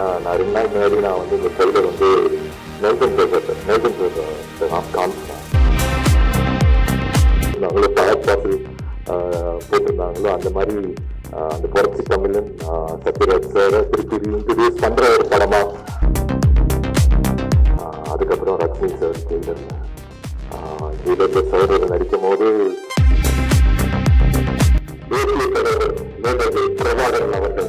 ஏன்னா நான் ரெண்டு நாள் முன்னாடி நான் வந்து இந்த ட்ரெய்லர் வந்து நெல்சன் சார் நெல்சன் சார் நான் காமிச்சேன் அவங்கள பழக் பாட்டு போட்டிருந்தாங்களோ அந்த மாதிரி ஆஹ், அந்த புரட்சி தமிழன் ஆஹ், சத்யராஜ் சார் திருப்பி இன்ட்ரடியூஸ் பண்ற ஒரு படமா ஆஹ், அதுக்கப்புறம் ரஜினி சார் ஜெயிலர் ஜெயிலர்ல சார் நடிக்கும் போது தேசிய தலைவர் மேதகு பிரபாகரன் அவர்கள்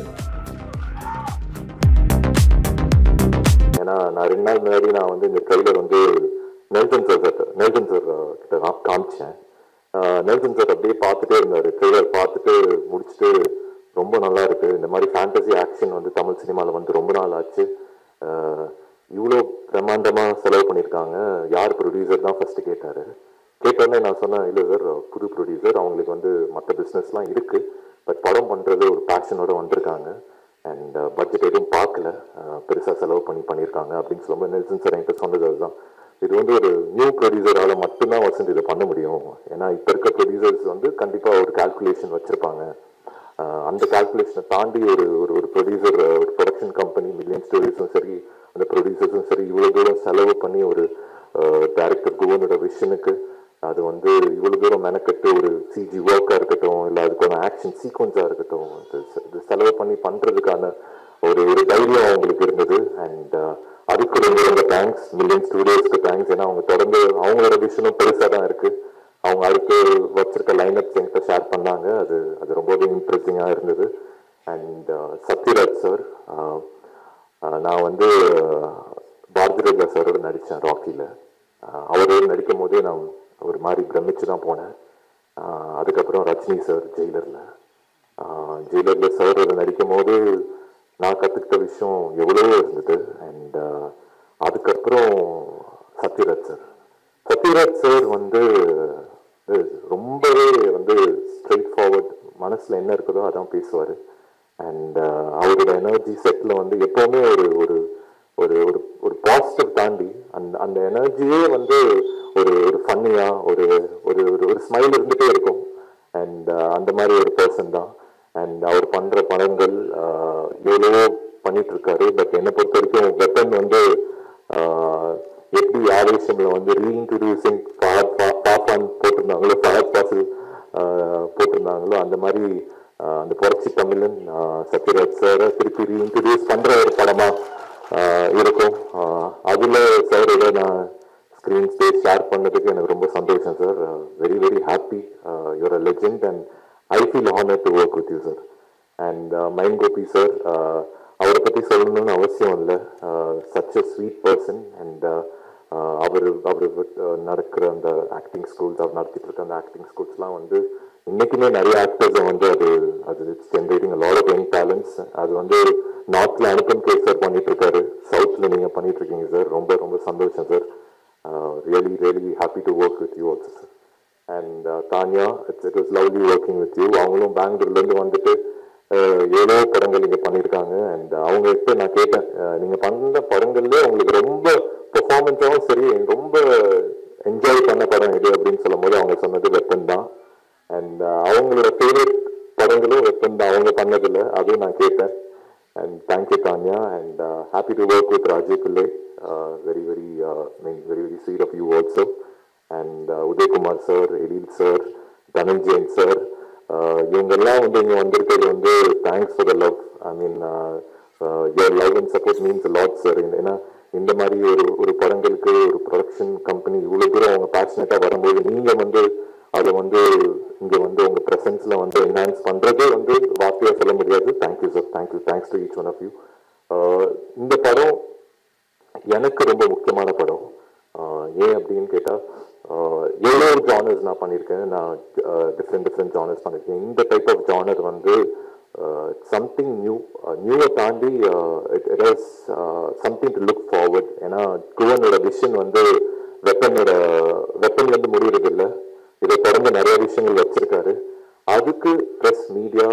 ஏன்னா நான் ரெண்டு நாள் முன்னாடி நான் வந்து இந்த ட்ரெய்லர் வந்து நெல்சன் சார் கிட்ட நெல்சன் சார் கிட்ட நான் காமிச்சேன் ஆஹ் நெல்சன் சார் அப்படியே பார்த்துட்டே இருந்தார் ட்ரெய்லர் பார்த்துட்டு முடிச்சுட்டு ரொம்ப நல்லா இருக்கு இந்த மாதிரி ஃபேண்டசி ஆக்ஷன் வந்து தமிழ் சினிமாவில் வந்து ரொம்ப நாள் ஆச்சு ஆஹ் இவ்வளோ பிரம்மாண்டமாக செலவு பண்ணியிருக்காங்க யார் ப்ரொடியூசர் தான் ஃபர்ஸ்ட் கேட்டார் கேட்டோடனே நான் சொன்னேன் இல்லை சார் புது ப்ரொடியூசர் அவங்களுக்கு வந்து மற்ற பிஸ்னஸ்லாம் இருக்குது பட் படம் பண்ணுறது ஒரு பேஷனோட வந்திருக்காங்க அண்ட் பட்ஜெட் எதுவும் பார்க்கல பெருசாக செலவு பண்ணி பண்ணியிருக்காங்க அப்படின்னு சொல்லும்போது நெல்சன் சார் என்கிட்ட சொன்னது அதுதான் இது வந்து ஒரு நியூ ப்ரொடியூசரால் மட்டும்தான் வசந்த் இதை பண்ண முடியும் ஏன்னா இப்போ இருக்க ப்ரொடியூசர்ஸ் வந்து கண்டிப்பாக ஒரு கால்குலேஷன் வச்சுருப்பாங்க அந்த கால்குலேஷனை தாண்டி ஒரு ஒரு ஒரு ப்ரொடியூசர் ஒரு ப்ரொடக்ஷன் கம்பெனி மில்லியன் ஸ்டோரிஸும் சரி அந்த ப்ரொடியூசர்ஸும் சரி இவ்வளோ தூரம் செலவு பண்ணி ஒரு டேரக்டர் குவனோட விஷனுக்கு அது வந்து இவ்வளோ தூரம் மெனக்கெட்டு ஒரு சிஜி ஒர்க்காக இருக்கட்டும் இல்லை அதுக்கான ஆக்ஷன் சீக்வன்ஸாக இருக்கட்டும் இது செ- இது செலவு பண்ணி பண்ணுறதுக்கான ஒரு ஒரு தைரியம் அவங்களுக்கு இருந்தது அண்ட் அதுக்கு ரொம்ப ரொம்ப தேங்க்ஸ் மில்லியன் ஸ்டூடியோஸ்க்கு தேங்க்ஸ் ஏன்னா அவங்க தொடர்ந்து அவங்களோட விஷனும் பெருசாக தான் இருக்குது அவங்க அடுத்து வச்சிருக்க லைனப்ஸ் என்கிட்ட ஷேர் பண்ணாங்க அது அது ரொம்பவே இன்ட்ரெஸ்டிங்காக இருந்தது அண்ட் சத்யராஜ் சார் நான் வந்து பாரதி ராஜா சாரோட நடித்தேன் ராக்கியில் அவரோட நடிக்கும் போதே நான் ஒரு மாதிரி பிரமிச்சு தான் போனேன் ஆஹ் அதுக்கப்புறம் ரஜினி சார் ஜெயிலரில் ஜெயிலரில் சாரோட நடிக்கும் போது நான் கற்றுக்கிட்ட விஷயம் எவ்வளவோ இருந்தது அண்ட் அதுக்கப்புறம் சத்யராஜ் சார் சத்யராஜ் சார் வந்து இது ரொம்பவே வந்து ஸ்ட்ரெயிட் ஃபார்வர்ட் மனசில் என்ன இருக்குதோ அதான் பேசுவார் அண்ட் அவரோட எனர்ஜி செட்டில் வந்து எப்போவுமே ஒரு ஒரு ஒரு ஒரு ஒரு பாசிட்டிவ் தாண்டி அந்த அந்த எனர்ஜியே வந்து ஒரு ஒரு ஃபன்னியாக ஒரு ஒரு ஒரு ஒரு ஸ்மைல் இருந்துகிட்டே இருக்கும் அண்ட் அந்த மாதிரி ஒரு பர்சன் தான் அண்ட் அவர் பண்ணுற படங்கள் ஆஹ், எவ்வளவோ பண்ணிட்டு இருக்காரு பட் என்னை பொறுத்த வரைக்கும் வெப்பன் வந்து ஆஹ், எப்படி ஆவேசம்ல வந்து ரீஇன்ட்ரடியூசிங் பாப்பான் போட்டிருந்தாங்களோ ஃபஹத் பாசில் போட்டிருந்தாங்களோ அந்த மாதிரி ஆஹ், அந்த புரட்சி தமிழன் ஆஹ், சத்யராஜ் சாரை திருப்பி ரீஇன்ட்ரடியூஸ் பண்ற ஒரு படமா ஆஹ், இருக்கும் ஆஹ், அதுல சாரோட நான் ஸ்க்ரீன் ஸ்பேஸ் ஷேர் பண்ணதுக்கு எனக்கு ரொம்ப சந்தோஷம் sir very very happy you're a legend and I feel honour to work with you sir and mind Gopi sir அவரை பற்றி சொல்லணும்னு அவசியம் இல்லை such a sweet person and அவர் அவர் நடக்கிற அந்த ஆக்டிங் ஸ்கூல்ஸ் அவர் நடத்திட்டு இருக்க அந்த ஆக்டிங் ஸ்கூல்ஸ்லாம் வந்து இன்னைக்குமே நிறைய ஆக்டர்ஸை வந்து அது அது it's generating lot of young talents அது வந்து நார்த்ல அனுப்பம் கே சார் பண்ணிட்டு இருக்காரு சவுத்ல நீங்க பண்ணிட்டு இருக்கீங்க சார் ரொம்ப ரொம்ப சந்தோஷம் sir really really happy to work with you also sir and Tanya it's it was lovely working with you அவங்களும் பெங்களூர்ல இருந்து வந்துட்டு அஹ், ஏழோ படங்கள் இங்க பண்ணியிருக்காங்க அண்ட் அவங்க கிட்ட நான் கேட்டேன் அஹ், நீங்க பண்ண படங்கள்ல உங்களுக்கு ரொம்ப பெர்ஃபார்மன்ஸாவும் சரி ரொம்ப என்ஜாய் பண்ண படம் எது அப்படின்னு சொல்லும்போது அவங்க சொன்னது வெப்பன் தான் அண்ட் அவங்களோட ஃபேவரட் படங்களும் வெப்பன் தான் அவங்க பண்ணதில்ல அதுவும் நான் கேட்டேன் and thank you Tanya and happy to work with Rajiv Pillai very very mean very very sweet of you also and Udayakumar sir Ezhil sir Dhananjayan sir இவங்கெல்லாம் வந்து இங்கே வந்திருக்கிறது வந்து thanks for the love I mean your love and support means lot sir ஏன்னா இந்த மாதிரி ஒரு ஒரு படங்களுக்கு ஒரு ப்ரொடக்ஷன் கம்பெனி இவ்வளோ தூரம் அவங்க பேஷனட்டாக வரும்போது நீங்கள் வந்து அதை வந்து இங்கே வந்து உங்கள் ப்ரெசன்ஸில் வந்து என்ஹான்ஸ் பண்ணுறதே வந்து வார்த்தையாக சொல்ல முடியாது thank you sir thank you thanks to each one of you இந்த படம் எனக்கு ரொம்ப முக்கியமான படம் ஆஹ் ஏன் அப்படின்னு கேட்டால் எவ்வளோ ஜானர்ஸ் நான் பண்ணியிருக்கேன் நான் டிஃப்ரெண்ட் டிஃப்ரெண்ட் ஜானர்ஸ் பண்ணியிருக்கேன் இந்த டைப் ஆஃப் ஜானர் வந்து சம்திங் நியூ நியூவை தாண்டி it it is something to look forward ஏன்னா குவனோட விஷன் வந்து வெப்பனோட வெப்பன்லேருந்து முடிகிறது இல்லை இதை தொடர்ந்து நிறைய விஷயங்கள் வச்சிருக்காரு அதுக்கு ப்ரெஸ் மீடியா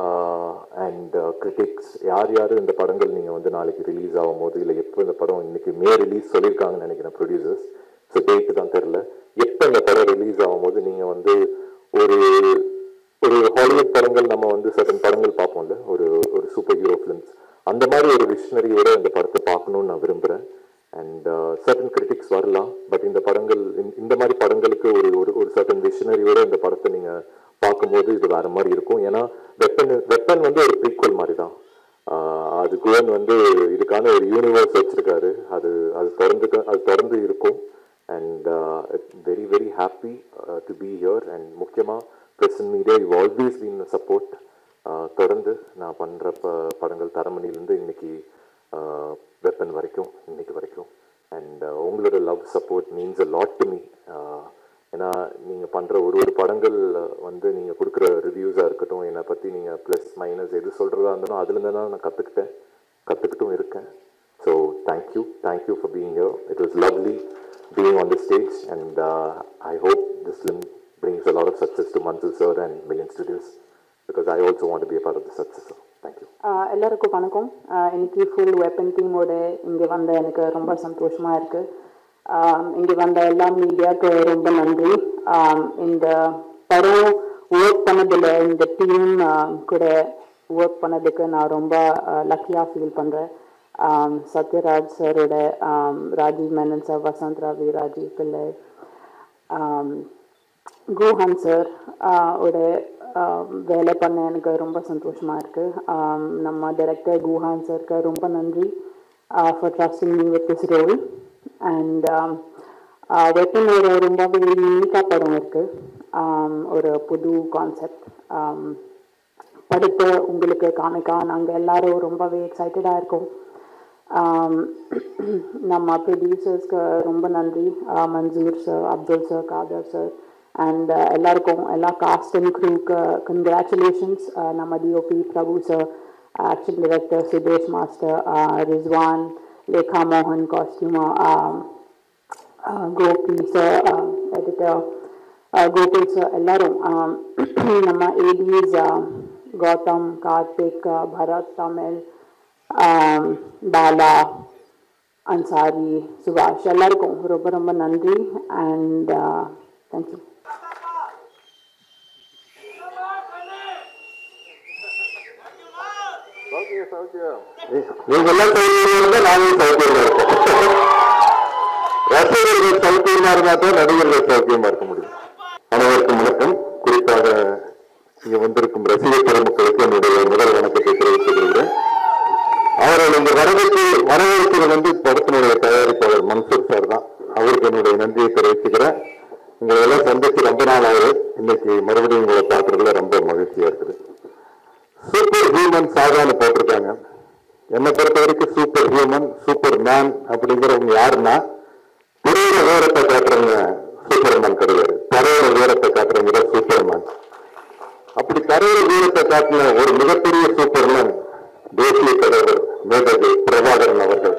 அண்ட் கிரிட்டிக்ஸ் யார் யார் இந்த படங்கள் நீங்கள் வந்து நாளைக்கு ரிலீஸ் ஆகும் போது இல்லை எப்போ இந்த படம் இன்னைக்கு மே ரிலீஸ் சொல்லியிருக்காங்கன்னு நினைக்கிறேன் ப்ரொடியூசர்ஸ் ஸோ டேட்டு தான் தெரில எப்போ இந்த படம் ரிலீஸ் ஆகும்போது நீங்கள் வந்து ஒரு ஒரு ஹாலிவுட் படங்கள் நம்ம வந்து சர்டன் படங்கள் பார்ப்போம்ல ஒரு ஒரு சூப்பர் ஹீரோ ஃபிலிம்ஸ் அந்த மாதிரி ஒரு விஷனரியோட இந்த படத்தை பார்க்கணும்னு நான் விரும்புகிறேன் அண்ட் சர்டன் கிரிட்டிக்ஸ் வரலாம் பட் இந்த படங்கள் இந்த- இந்த மாதிரி படங்களுக்கு ஒரு ஒரு ஒரு சர்டன் விஷனரியோட இந்த படத்தை நீங்கள் பார்க்கும்போது இது வேற மாதிரி இருக்கும் ஏன்னா வெப்பன் வெப்பன் வந்து ஒரு ப்ரீக்வல் மாதிரி தான் ஆஹ் அது குவன் வந்து இதுக்கான ஒரு யூனிவர்ஸ் வச்சிருக்காரு அது அது தொடர்ந்து அது தொடர்ந்து இருக்கும் and very very happy to be here and முக்கியமாக present media you always been support தொடர்ந்து நான் பண்ணுற ப படங்கள் தரமணிலேருந்து இன்னைக்கு வெப்பன் வரைக்கும் இன்னைக்கு வரைக்கும் அண்ட் உங்களோட love support means a lot to me ஏன்னா நீங்கள் பண்ணுற ஒரு ஒரு படங்கள் வந்து நீங்கள் கொடுக்குற ரிவ்யூஸாக இருக்கட்டும் என்னை பற்றி நீங்கள் ப்ளஸ் மைனஸ் எது சொல்கிறதா இருந்தாலும் அதுலேருந்து தான் நான் கற்றுக்கிட்டேன் கற்றுக்கிட்டும் இருக்கேன் so thank you thank you for being here it was lovely being on the stage and I hope this film brings a lot of success to Mansul sir and Million Studios because I also want to be a part of the success. sir. Thank you. ஆஹ் எல்லாருக்கும் வணக்கம் ஆஹ் இன்னைக்கு full weapon டீமோட இங்கே வந்த எனக்கு ரொம்ப சந்தோஷமாக இருக்குது இங்கே வந்த எல்லா மீடியாவுக்கு ரொம்ப நன்றி ஆஹ் இந்த படம் ஒர்க் பண்ணதில் இந்த டீம் கூட ஒர்க் பண்ணதுக்கு நான் ரொம்ப லக்கியாக ஃபீல் பண்ணுறேன் சத்யராஜ் சரோட ராஜீவ் மேனன் சார் வசந்த் ராவி ராஜீவ் பிள்ளை ஆம், குஹான் சார் ஓட ஆஹ், வேலை பண்ண எனக்கு ரொம்ப சந்தோஷமா இருக்கு ஆம், நம்ம டைரக்டர் குஹான் சாருக்கு ரொம்ப நன்றி for trusting me with this role and weapon ஒரு ரொம்பவே யூனிக்காக படம் இருக்கு ஆம், ஒரு புது கான்செப்ட் படத்தை உங்களுக்கு காமிக்க நாங்கள் எல்லாரும் ரொம்பவே எக்ஸைட்டடாக இருக்கோம் ஆம், நம்ம ப்ரொடியூசர்ஸ்க்கு ரொம்ப நன்றி ஆ, Mansoor sir Abdul sir Khader sir and எல்லாருக்கும் எல்லா காஸ்ட் அண்ட் க்ரூக்கு கங்க்ராச்சுலேஷன்ஸ் நம்ம DOP Prabhu sir action director Sudhesh master Rizwan Lekha மோகன் costumer Gopi sir editor Gokul sir எல்லாரும் ஆம், நம்ம ஏடிஸ் கௌதம் கார்த்திக் பரத் தமிழ் ஆம், பாலா அன்சாரி சுபாஷ் எல்லாருக்கும் ரொம்ப ரொம்ப நன்றி அண்ட் தேங்க்யூ நீங்க எல்லாம் சௌகரியமா இருந்தா நாங்களும் சௌகரியமா இருக்கோம் ரசிகர்கள் சௌகரியமா இருந்தா தான் நடிகர்கள் சௌகரியமா இருக்க முடியும் அனைவருக்கும் வணக்கம் குறிப்பாக இங்க வந்திருக்கும் ரசிகர் பெருமக்களுக்கு என்னுடைய முதல் வணக்கத்தை தெரிவித்துக் கொள்கிறேன் அவர்கள் இந்த வரவேற்பு வரவேற்பு வந்து படத்தினுடைய தயாரிப்பாளர் மன்சூர் சார் தான் அவருக்கு என்னுடைய நன்றியை தெரிவிச்சுக்கிறேன் உங்களை எல்லாம் சந்திச்சு ரொம்ப நாள் ஆகுது இன்னைக்கு மறுபடியும் உங்களை பார்க்கறதுல ரொம்ப மகிழ்ச்சியா இருக்குது சூப்பர் ஹியூமன் சாதான்னு போட்டிருக்காங்க என்னை பொறுத்த வரைக்கும் சூப்பர் ஹியூமன் சூப்பர் மேன் அப்படிங்கிறவங்க யாருன்னா புரியுற வீரத்தை காட்டுறவங்க சூப்பர்மேன் கிடையாது தரையிற வீரத்தை காட்டுறவங்க தான் சூப்பர்மேன் அப்படி தரையிற வீரத்தை காட்டின ஒரு மிகப்பெரிய சூப்பர்மேன் தேசிய தலைவர் மேதகு பிரபாகரன் அவர்கள்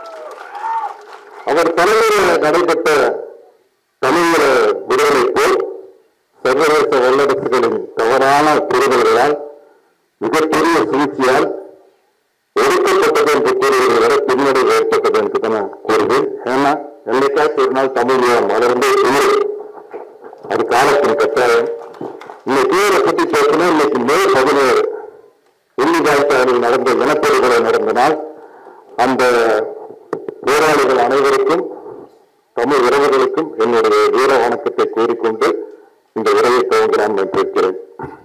அவர் தலைமையில் நடைபெற்ற தமிழக விடுதலை போல் சர்வதேச வல்லரசுகளின் தவறான புரிதல்களால் மிகப்பெரிய சூழ்ச்சியால் ஒடுக்கப்பட்டது என்று கூறுவது வரை பின்னடைவு ஏற்பட்டது என்று தான் நான் கூறுவேன் ஏன்னா என்னைக்காச்சும் ஒரு நாள் தமிழ் ஈழம் வளர்ந்து உயரும் அது காலத்தின் கட்டாயம் இன்னைக்கு ஊரை பத்தி பேசினா இன்னைக்கு மே பதினேழு உள்ளிதாய்த்தாரில் நடந்த இனப்படுகொலை நடந்த நாள் அந்த போராளிகள் அனைவருக்கும் தமிழ் உறவுகளுக்கும் என்னுடைய வீர வணக்கத்தை கூறிக்கொண்டு இந்த உரையை துவங்கலாம் என்று இருக்கிறேன்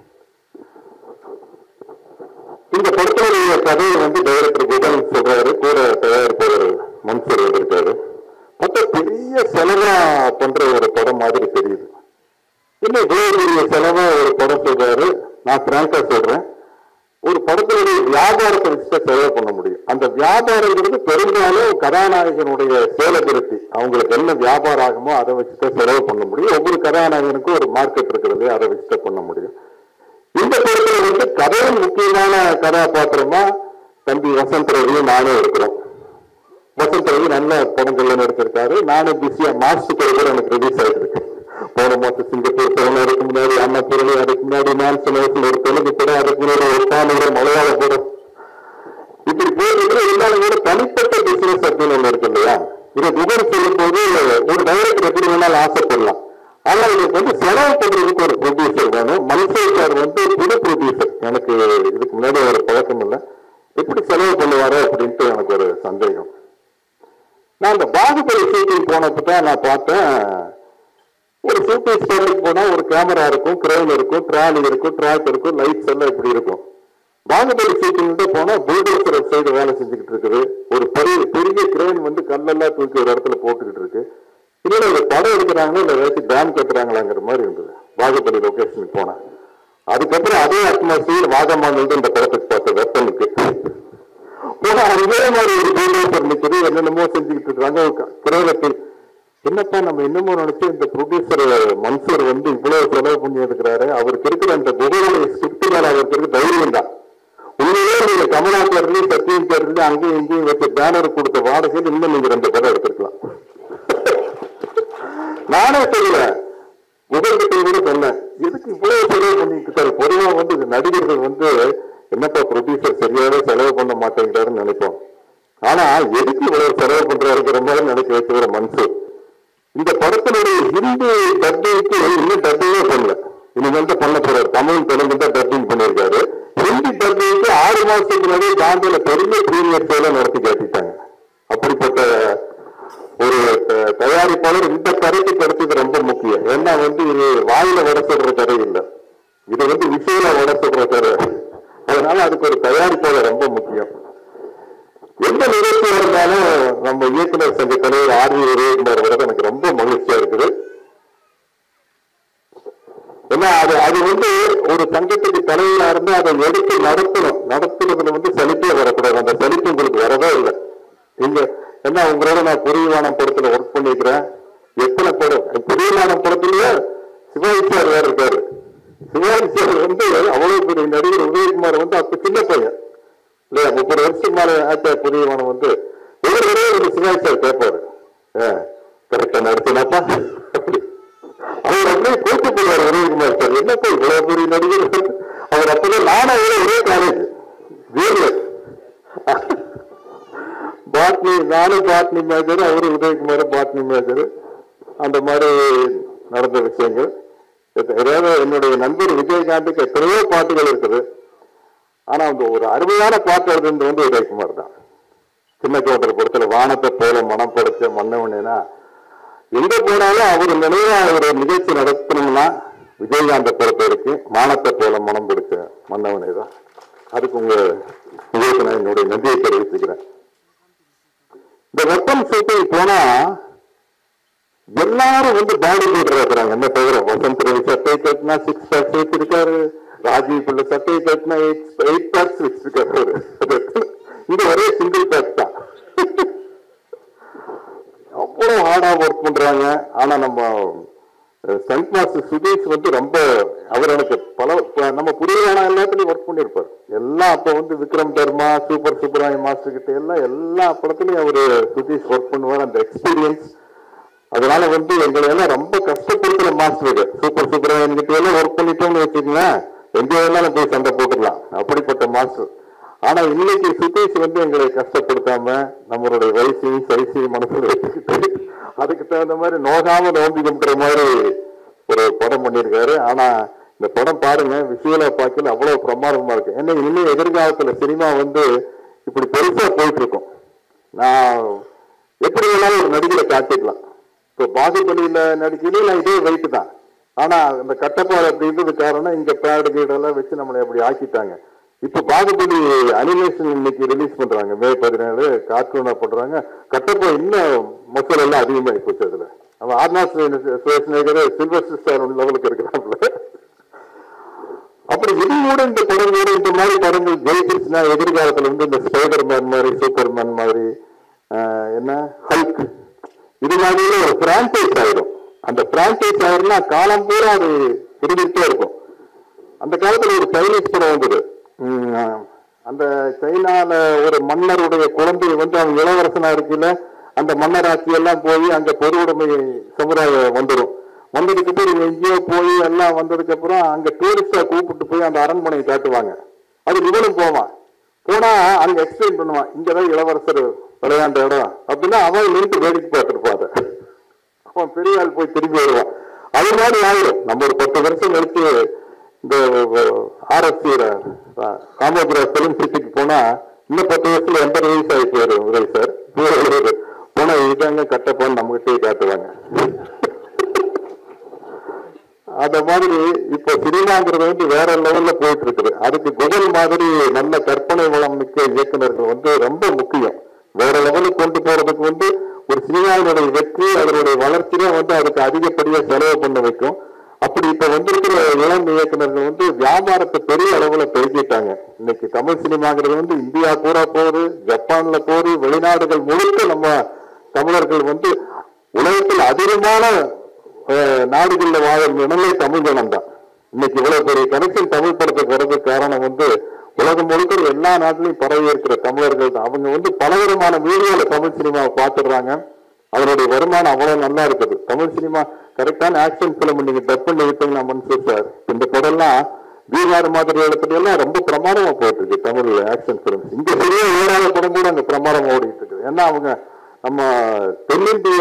இந்த படத்தினுடைய கதையை வந்து டைரக்டர் குகன் சொல்றாரு கூட தயாரிப்பாளர் மன்சூர் வந்திருக்காரு பார்த்தா பெரிய செலவா பண்ற ஒரு படம் மாதிரி தெரியுது என்ன இவ்வளவு பெரிய செலவா ஒரு படம் சொல்றாரு நான் பிராங்கா சொல்றேன் ஒரு படத்தினுடைய வியாபாரத்தை வச்சு செலவு பண்ண முடியும் அந்த வியாபாரங்கிறது பெரும்பாலும் கதாநாயகனுடைய சேலபிலிட்டி அவங்களுக்கு என்ன வியாபாரம் ஆகுமோ அதை வச்சுதான் செலவு பண்ண முடியும் ஒவ்வொரு கதாநாயகனுக்கும் ஒரு மார்க்கெட் இருக்கிறது அதை வச்சுதான் பண்ண முடியும் இந்த படத்துல வந்து கதையின் முக்கியமான கதாபாத்திரமா தம்பி வசந்த் ரவியும் நானும் இருக்கிறோம் வசந்த் ரவி நல்ல படங்கள்ல நடிச்சிருக்காரு நானும் பிஸியா மாஸ்டர் கூட கூட எனக்கு ரிலீஸ் ஆயிட்டு இருக்கு போன மாசம் சிங்கப்பூர் படம் அதுக்கு முன்னாடி அண்ணா பிறகு அதுக்கு முன்னாடி நான் சில வயசுல ஒரு தெலுங்கு படம் அதுக்கு முன்னாடி ஒரு தாமிர மலையாள படம் இப்படி போயிட்டு இருந்தாலும் கூட தனிப்பட்ட பிசினஸ் அப்படின்னு ஒண்ணு இருக்கு இல்லையா இதை குகன் சொல்லும் போது ஒரு டைரக்டர் எப்படி வேணாலும் ஆசைப்படலாம் ஆனா இதுக்கு வந்து செலவு பண்றதுக்கு ஒரு ப்ரொடியூசர் வேணும் மல்சேஷ் சார் வந்து புது ப்ரொடியூசர் எனக்கு இதுக்கு முன்னாடி ஒரு பழக்கம் இல்லை எப்படி செலவு பண்ணுவாங்க நான் அந்த பாகுபலி ஷூட்டிங் போனப்ப தான் நான் பார்த்தேன் ஒரு ஷூட்டிங் ஸ்பாட்டுக்கு போனா ஒரு கேமரா இருக்கும் கிரேன் இருக்கும் ட்ராலி இருக்கும் ட்ராக் இருக்கும் லைட்ஸ் எல்லாம் இப்படி இருக்கும் பாகுபலி ஷூட்டிங் போனா புல்டோசர் சைடு வேலை செஞ்சுக்கிட்டு இருக்குது ஒரு பெரிய பெரிய கிரேன் வந்து கல்லெல்லாம் தூக்கி ஒரு இடத்துல போட்டுக்கிட்டு இருக்கு இல்ல ஒரு படம் எடுக்கிறாங்களோ இல்ல ஏதாச்சும் டேம் கட்டுறாங்களாங்கிற மாதிரி இருந்தது பாகுபலி லொகேஷனுக்கு போனேன் அதுக்கப்புறம் அதே அட்மாஸ்பியர் வாகமான் வந்து இந்த படத்துக்கு பார்த்த வெப்பனுக்கு போனா அதே மாதிரி ஒரு புல்டோசர் நிக்குது என்னென்னமோ செஞ்சுக்கிட்டு இருக்காங்க ஒரு க- கிரேனத்தில் என்னப்பா நம்ம என்னமோ நினைச்சு இந்த ப்ரொடியூசர் மன்சூர் வந்து இவ்வளவு செலவு பண்ணி எடுக்கிறாரு அவருக்கு இருக்கிற அந்த குகோடைய ஸ்கிரிப்ட் மேல அவருக்கு இருக்க தைரியம் தான் உண்மையிலே நீங்க கமலாத்துல இருந்து சத்தியம் இருந்து அங்கேயும் இங்கேயும் வச்சு பேனர் கொடுத்த வாடகையில் இன்னும் நீங்க ரெண்டு படம் எடுத்திருக்கலாம் நானே தெரியல முதல்கிட்ட கூட சொன்னேன் எதுக்கு இவ்வளவு செலவு பண்ணிட்டு இருக்காரு பொதுவா வந்து இது நடிகர்கள் வந்து என்னப்பா ப்ரொடியூசர் சரியாவே செலவு பண்ண மாட்டேங்கிறாருன்னு நினைப்போம் ஆனா எதுக்கு இவ்வளவு செலவு பண்றாருங்கிற மாதிரி நினைக்க வச்சுக்கிற மன்சூர் இந்த படத்தினுடைய ஹிந்தி டப்பிங்க்கு இன்னும் டப்பிங்கே பண்ணல இனிமேல் தான் பண்ண போறாரு தமிழ் தெலுங்கு தான் டப்பிங் பண்ணியிருக்காரு ஹிந்தி டப்பிங்க்கு ஆறு மாசத்துக்கு முன்னாடி காந்தியில பெரிய பிரீமியர் ஷோல நடத்தி காட்டிட்டாங்க அப்படிப்பட்ட ஒரு த- தயாரிப்பாளர் இந்த கதைக்கு கிடைச்சது ரொம்ப முக்கியம் ஏன்னா வந்து இது வாயில வட சொல்ற கதை இல்லை இது வந்து விஷயில வட சொல்ற கதை அதனால அதுக்கு ஒரு தயாரிப்பாளர் ரொம்ப முக்கியம் எந்த நிகழ்ச்சி இருந்தாலும் நம்ம இயக்குனர் சங்க தலைவர் ஆர் வி உதயகுமார் வரது எனக்கு ரொம்ப மகிழ்ச்சியா இருக்குது ஏன்னா அது அது வந்து ஒரு சங்கத்துக்கு தலைவரா இருந்து அதை எடுத்து நடத்தணும் நடத்துறதுல வந்து சலிப்பே வரக்கூடாது அந்த சலிப்பு உங்களுக்கு வரவே இல்லை இங்க என்ன உங்களோட நான் புரியவானம் படத்துல ஒர்க் பண்ணிக்கிறேன் எத்தனை படம் புரியவானம் படத்துலயே சிவாஜி சார் வேற இருக்காரு சிவாஜி சார் வந்து அவ்வளவு பெரிய நடிகர் உதயகுமார் வந்து அப்ப சின்ன பையன் இல்லையா முப்பது வருஷம் மேல ஆச்சா புரியவானம் வந்து ஒரு தடவை ஒரு சிவாஜி சார் கேட்பாரு கரெக்டா நடத்தினாப்பா அப்படி அவர் அப்படியே கூட்டு போவார் உதயகுமார் சார் என்னப்பா இவ்வளவு பெரிய நடிகர் அவர் அப்பதான் நானும் அவரும் ஒரே காலேஜ் வீரர் பாட்னி நானும் பாட்னி மேஜர் அவரு உதயகுமார் பாட்னி மேஜர் அந்த மாதிரி நடந்த விஷயங்கள் ஏதாவது என்னுடைய நண்பர் விஜயகாந்துக்கு எத்தனையோ பாட்டுகள் இருக்குது ஆனா அந்த ஒரு அருமையான பாட்டு எழுதுனது வந்து உதயகுமார் தான் சின்ன கோட்டர் படத்துல வானத்தை போல மனம் படைச்ச மன்னவனேனா எங்க போனாலும் அவர் நினைவா ஒரு நிகழ்ச்சி நடத்தணும்னா விஜயகாந்த பொறுத்த வரைக்கும் மானத்தை போல மனம் பிடிச்ச மன்னவனே தான் அதுக்கு உங்க உங்களுக்கு நான் என்னுடைய நன்றியை தெரிவிச்சுக்கிறேன் இந்த வெப்பன் ஷூட்டிங் போனா எல்லாரும் வந்து பாடி பில்டர் இருக்கிறாங்க என்ன தவிர வசந்த் ரவி சட்டையை கட்டினா சிக்ஸ் பேக்ஸ் வச்சிருக்காரு ராஜீவ் பிள்ளை சட்டையை கட்டினா எயிட் எயிட் பேக்ஸ் வச்சிருக்காரு அவரு. இது ஒரே சிங்கிள் பேக் தான் அவ்வளவு ஹார்டா ஒர்க் பண்றாங்க ஆனா நம்ம சென்ட் மாஸ்டர் சுதீஷ் வந்து ரொம்ப அவர் எனக்கு பல ப- நம்ம புரியவான எல்லாத்துலயும் ஒர்க் பண்ணியிருப்பார் எல்லாம் அப்ப வந்து விக்ரம் தர்மா சூப்பர் சுப்ராயம் மாஸ்டர் கிட்ட எல்லாம் எல்லா படத்துலயும் அவரு சுதீஷ் ஒர்க் பண்ணுவார் அந்த எக்ஸ்பீரியன்ஸ் அதனால வந்து எங்களை எல்லாம் ரொம்ப கஷ்டப்படுத்துற மாஸ்டர் சூப்பர் சுப்ராயன் கிட்ட எல்லாம் ஒர்க் பண்ணிட்டோம்னு வச்சுக்கோங்களேன் எங்க வேணாலும் போய் சண்டை போட்டுடலாம் அப்படிப்பட்ட மாஸ்டர் ஆனா இன்னைக்கு சுதீஷ் வந்து எங்களை கஷ்டப்படுத்தாம நம்மளுடைய வயசையும் சைஸையும் மனசுல வச்சுக்கிட்டு அதுக்கு தகுந்த மாதிரி நோகாம நோம்பி கும்பிடுற மாதிரி ஒரு படம் பண்ணியிருக்காரு ஆனா இந்த படம் பாருங்க விஷுவலா பார்க்கல அவ்வளவு பிரமாதமா இருக்கு ஏன்னா இன்னும் எதிர்காலத்துல சினிமா வந்து இப்படி பெருசா போயிட்டு இருக்கும் நான் எப்படி வேணாலும் ஒரு நடிகரை காட்டிக்கலாம் இப்போ பாகுபலியில நடிக்கையில நான் இதே வெயிட் தான் ஆனா இந்த கட்டப்பாடு அப்படின்றது காரணம் இங்க பேடு கீடெல்லாம் வச்சு நம்மளை அப்படி ஆக்கிட்டாங்க இப்ப பாகுபலி அனிமேஷன் இன்னைக்கு ரிலீஸ் பண்றாங்க மே பதினேழு கார்ட்டூனா பண்றாங்க கட்டப்பா இன்னும் மக்கள் எல்லாம் அதிகமாகி போச்சு அதுல அவன் ஆர்னாஸ் சுவேஷனேகர் சில்வர் ஸ்டார் லெவலுக்கு இருக்கிறாப்புல அப்படி இதையோட இந்த படங்களோட இந்த மாதிரி படங்கள் ஜெயிச்சிருச்சுன்னா எதிர்காலத்துல வந்து இந்த ஸ்பைடர் மேன் மாதிரி சூப்பர் மேன் மாதிரி ஆஹ், என்ன ஹல்க் இது மாதிரியே ஒரு பிரான்சைஸ் ஆயிடும் அந்த பிரான்சைஸ் ஆயிருந்தா காலம் பூரா அது இருந்துகிட்டே இருக்கும் அந்த காலத்துல ஒரு சைனீஸ் படம் வந்தது உம், ஆஹ், அந்த சைனால ஒரு மன்னருடைய குழந்தை வந்து அவங்க இளவரசனா இருக்குல்ல அந்த மன்னராட்சி எல்லாம் போய் அங்க பொதுவுடைமை சமுதாயம் வந்துடும் வந்ததுக்கு அப்புறம் இவங்க எங்கேயோ போய் எல்லாம் வந்ததுக்கு அப்புறம் அங்க டூரிஸ்டா கூப்பிட்டு போய் அந்த அரண்மனையை காட்டுவாங்க அது இவனும் போவான் போனா அங்க எக்ஸ்பிளைன் பண்ணுவான் இங்கதான் இளவரசர் விளையாண்ட இடம் அப்படின்னா அவன் நின்று வேடிக்கை பார்த்துருப்பான் அதை அவன் பெரிய ஆள் போய் திரும்பி வருவான் அது மாதிரி ஆயிடும் நம்ம ஒரு பத்து வருஷம் கழிச்சு இந்த ஆர்எஸ்சி காமோபுரா பிலிம் சிட்டிக்கு போனா இன்னும் பத்து வருஷத்துல எண்பது வயசு ஆகி போயிரு உதய் சார் போன போனா இதாங்க கட்டப்பான்னு நம்மகிட்டயே காட்டுவாங்க அந்த மாதிரி இப்போ சினிமாங்கிறது வந்து வேற லெவல்ல போயிட்டு இருக்குது அதுக்கு குகல் மாதிரி நல்ல கற்பனை வளம் மிக்க இயக்குனர்கள் வந்து ரொம்ப முக்கியம் வேற லெவலுக்கு கொண்டு போறதுக்கு வந்து ஒரு சினிமாவினுடைய வெற்றி அதனுடைய வளர்ச்சியில வந்து அதுக்கு அதிகப்படியா செலவு பண்ண வைக்கும் அப்படி இப்ப வந்திருக்கிற இளம் இயக்குனர்கள் வந்து வியாபாரத்தை பெரிய அளவுல பெருக்கிட்டாங்க இன்னைக்கு தமிழ் சினிமாங்கிறது வந்து இந்தியா பூரா போகுது ஜப்பான்ல போகுது வெளிநாடுகள் முழுக்க நம்ம தமிழர்கள் வந்து உலகத்தில் அதிகமான அஹ், நாடுகள்ல வாழும் இனமே தமிழ் ஜனம் தான் இன்னைக்கு இவ்வளவு பெரிய கனெக்ஷன் தமிழ் படத்துக்கு வர்றதுக்கு காரணம் வந்து உலகம் முழுக்க எல்லா நாட்டிலையும் பரவி இருக்கிற தமிழர்கள் தான் அவங்க வந்து பலவிதமான மீடியால தமிழ் சினிமாவை பார்த்துடுறாங்க அதனுடைய வருமானம் அவ்வளவு நல்லா இருக்குது தமிழ் சினிமா கரெக்டான ஆக்ஷன் பிலிம் நீங்க டப் பண்ணி விட்டீங்கன்னா மன்சூர் சார் இந்த படம்லாம் பீகார் மாதிரி இடத்துல எல்லாம் ரொம்ப பிரமாதமா போயிட்டு இருக்கு தமிழ் ஆக்ஷன் பிலிம்ஸ் இங்க பெரிய ஏழாவது படம் கூட அங்க பிரமாதமா ஓடிட்டு இருக்குது ஏன்னா அவங்க நம்ம தென்னிந்திய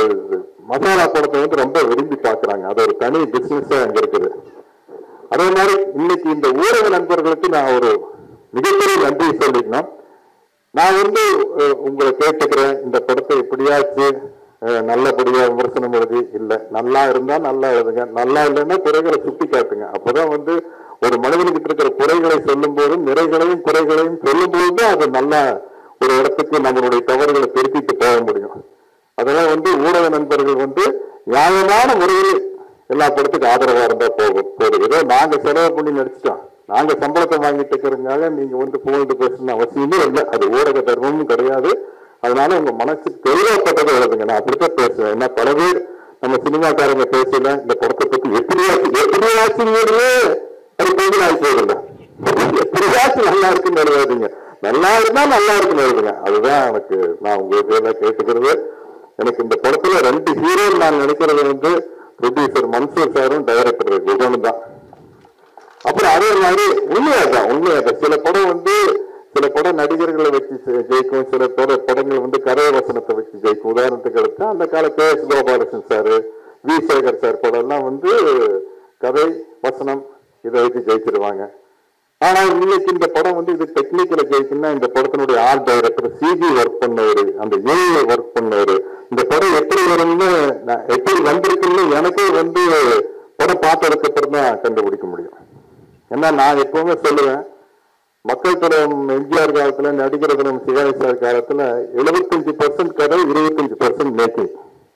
மசாலா படத்தை வந்து ரொம்ப விரும்பி பார்க்கறாங்க அது ஒரு தனி பிசினஸ் அங்க இருக்குது அதே மாதிரி இன்னைக்கு இந்த ஊடக நண்பர்களுக்கு நான் ஒரு மிகப்பெரிய நன்றி சொல்லிக்கணும் நான் வந்து அஹ், உங்களை கேட்டுக்கிறேன் இந்த படத்தை எப்படியாச்சு அஹ், நல்லபடியா விமர்சனம் எழுதி இல்ல நல்லா இருந்தா நல்லா எழுதுங்க நல்லா இல்லைன்னா குறைகளை சுட்டி காட்டுங்க அப்பதான் வந்து ஒரு மனிதனுக்கு இருக்கிற குறைகளை சொல்லும் போதும் நிறைகளையும் குறைகளையும் சொல்லும் போது அது நல்ல ஒரு இடத்துக்கு நம்மளுடைய தவறுகளை திருப்பிட்டு போக முடியும் அதெல்லாம் வந்து ஊடக நண்பர்கள் வந்து நியாயமான முறையில் எல்லா படத்துக்கு ஆதரவா இருந்தா போகும் போதும் ஏதோ நாங்க செலவு பண்ணி நடிச்சிட்டோம் நாங்க சம்பளத்தை வாங்கிட்டு இருக்கிறதுனால நீங்க வந்து புகழ்ந்து பேசணும் அவசியமே இல்லை அது ஊடக தர்மமும் கிடையாது அதனால உங்க மனசுக்கு தெளிவாப்பட்டதை எழுதுங்க நான் அப்படித்தான் பேசுவேன் ஏன்னா பல பேர் நம்ம சினிமாக்காரங்க பேசல இந்த படத்தை பத்தி எப்படியாச்சும் எப்படியாச்சும் அது கொஞ்சம் ஆகி போகுதுல்ல எப்படியாச்சும் நல்லா இருக்குன்னு எழுதாதீங்க நல்லா இருந்தா நல்லா இருக்குன்னு எழுதுங்க அதுதான் எனக்கு நான் உங்களுக்கு எல்லாம் கேட்டுக்கிறது எனக்கு இந்த படத்துல ரெண்டு ஹீரோ நான் நினைக்கிறது வந்து ப்ரொடியூசர் மன்சூர் சாரும் டைரக்டர் குகனும் தான் அப்புறம் அதே மாதிரி உண்மையாதான் உண்மையாதான் சில படம் வந்து சில படம் நடிகர்களை வச்சு ஜெ- ஜெயிக்கும் சில பட படங்கள் வந்து கதை வசனத்தை வச்சு ஜெயிக்கும் உதாரணத்துக்கு எடுத்தா அந்த கால K S Gopalakrishnan sir V Sekhar sir படம் எல்லாம் வந்து கதை வசனம் இதை வச்சு ஜெயிச்சிருவாங்க ஆனா இன்னைக்கு இந்த படம் வந்து இது டெக்னிக்கல ஜெயிக்குன்னா இந்த படத்தினுடைய ஆர்ட் டைரக்டர் சிஜி ஒர்க் பண்ணவரு அந்த ஏஐ ஒர்க் பண்ணவரு இந்த படம் எப்படி வரும்னு நான் எப்படி வந்திருக்குன்னு எனக்கே வந்து படம் பார்த்ததுக்கு அப்புறம் தான் கண்டுபிடிக்க முடியும் ஏன்னா நான் எப்பவுமே சொல்லுவேன் மக்கள் தினம் எம்ஜிஆர் காலத்துல நடிகர் தினம் சிவாஜி சார் காலத்துல எழுபத்தஞ்சு பர்சன்ட் கதை இருபத்தஞ்சு பர்சன்ட் மேக்கிங்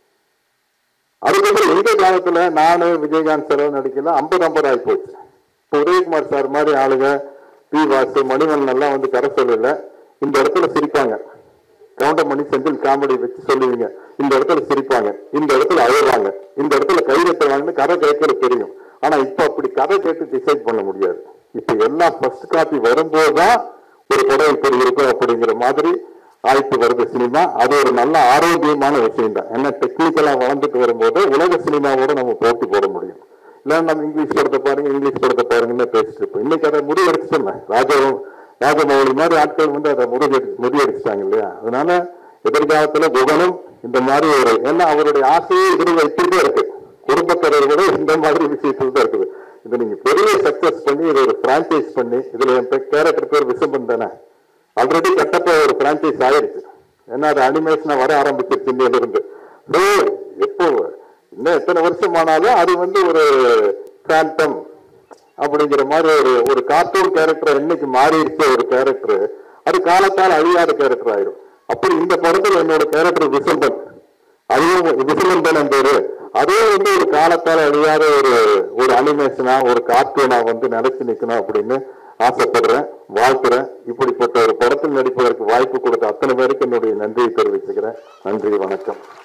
அதுக்கப்புறம் எங்க காலத்துல நானு விஜயகாந்த் செலவு நடிக்கல ஐம்பது ஐம்பது ஆகி போச்சு இப்போ உதயகுமார் சார் மாதிரி ஆளுங்க பி வாசு மணிவண்ணன் எல்லாம் வந்து கரை சொல்லல இந்த இடத்துல சிரிப்பாங்க கவுண்டமணி செந்தில் காமெடி வச்சு சொல்லுவீங்க இந்த இடத்துல சிரிப்பாங்க இந்த இடத்துல அழுவாங்க இந்த இடத்துல கை வைத்துவாங்கன்னு கதை கேட்கறது தெரியும் ஆனா இப்ப அப்படி கதை கேட்டு டிசைட் பண்ண முடியாது இப்ப எல்லாம் ஃபர்ஸ்ட் காப்பி வரும்போதுதான் ஒரு படம் இப்படி இருக்கும் அப்படிங்கிற மாதிரி ஆயிட்டு வருது சினிமா அது ஒரு நல்ல ஆரோக்கியமான விஷயம் தான் ஏன்னா டெக்னிக்கலா வளர்ந்துட்டு வரும்போது உலக சினிமாவோட நம்ம போட்டி போட முடியும் இல்ல நம்ம இங்கிலீஷ் படத்தை பாருங்க இங்கிலீஷ் படத்தை பாருங்கன்னு பேசிட்டு இருப்போம் இன்னைக்கு அதை முடிவெடுச்சுட்டேன் ராஜாவும் ராஜமௌலி மாதிரி ஆட்கள் வந்து அதை முறியடி முறியடிச்சிட்டாங்க இல்லையா அதனால எதிர்காலத்துல குகனும் இந்த மாதிரி ஒரு ஏன்னா அவருடைய ஆசையே இதுல வைத்துட்டே இருக்கு குடும்பத்தினர் கூட இந்த மாதிரி விஷயத்துல தான் இருக்குது இதை நீங்க பெரிய சக்சஸ் பண்ணி இதை ஒரு பிரான்ச்சைஸ் பண்ணி இதுல என் கேரக்டர் பேர் விசம்பன் தானே ஆல்ரெடி கட்டப்ப ஒரு பிரான்ச்சைஸ் ஆயிடுச்சு ஏன்னா அது அனிமேஷனா வர ஆரம்பிச்சிருச்சு இந்தியில இருந்து So, எப்போ இன்னும் எத்தனை வருஷம் ஆனாலும் அது வந்து ஒரு ஃபேண்டம் அப்படிங்கிற மாதிரி ஒரு ஒரு கார்ட்டூன் கேரக்டர் என்னைக்கு மாறிடுச்சு ஒரு கேரக்டர் அது காலத்தால் அழியாத கேரக்டர் ஆயிடும் அப்படி இந்த படத்துல என்னோட கேரக்டர் விசம்பன் அதுவும் விசம்பன் தானே பேரு அதே வந்து ஒரு காலத்தால் அழியாத ஒரு ஒரு அனிமேஷனா ஒரு கார்ட்டூனா வந்து நினைச்சு நிக்கணும் அப்படின்னு ஆசைப்படுறேன் வாழ்த்துறேன் இப்படிப்பட்ட ஒரு படத்தில் நடிப்பதற்கு வாய்ப்பு கொடுத்த அத்தனை பேருக்கு என்னுடைய நன்றியை தெரிவிச்சுக்கிறேன் நன்றி வணக்கம்